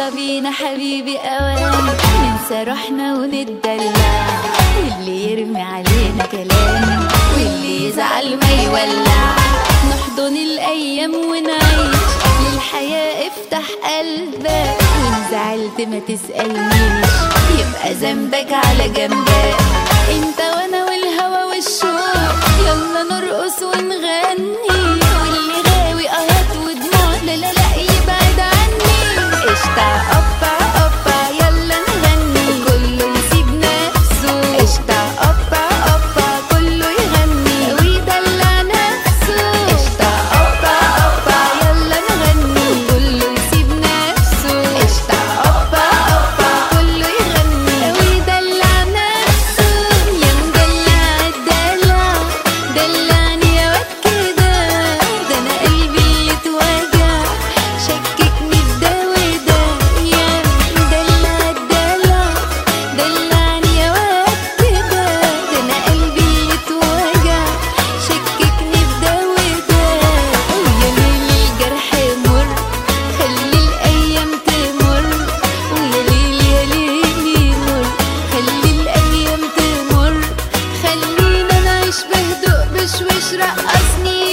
يلا بينا حبيبي اوان ننسى روحنا ونتدلع اللي يرمي علينا كلام واللي يزعل ما يولع نحضن الايام ونعيش للحياة افتح قلبك وان زعلت ما تسألنيش يبقى ذنبك على جنبك انت وانا والهوى والشوق يلا نرقص ونغني واللي غاوي قهط ودموع لا لا لا يبعد عني قشطة قطة قطة يلا نغني كله يسيب نفسه قشطة قطة قطة كله يغني ويدلع نفسه قشطة قطة قطة يلا نغني كله يسيب نفسه قشطة قطة قطة كله يغني ويدلع نفسه يا مدلع الدلع دلعني يا واد كده ده انا قلبي اللي اتوجع شككني بده وده يا مدلع الدلع دلعني يا واد كده ده انا قلبي اللي اتوجع شككني بده وده ويا ليل الجرح مر خلي الايام تمر ويا ليل يا ليل مر خلي الايام تمر خلينا نعيش بهدوء بشويش رقصني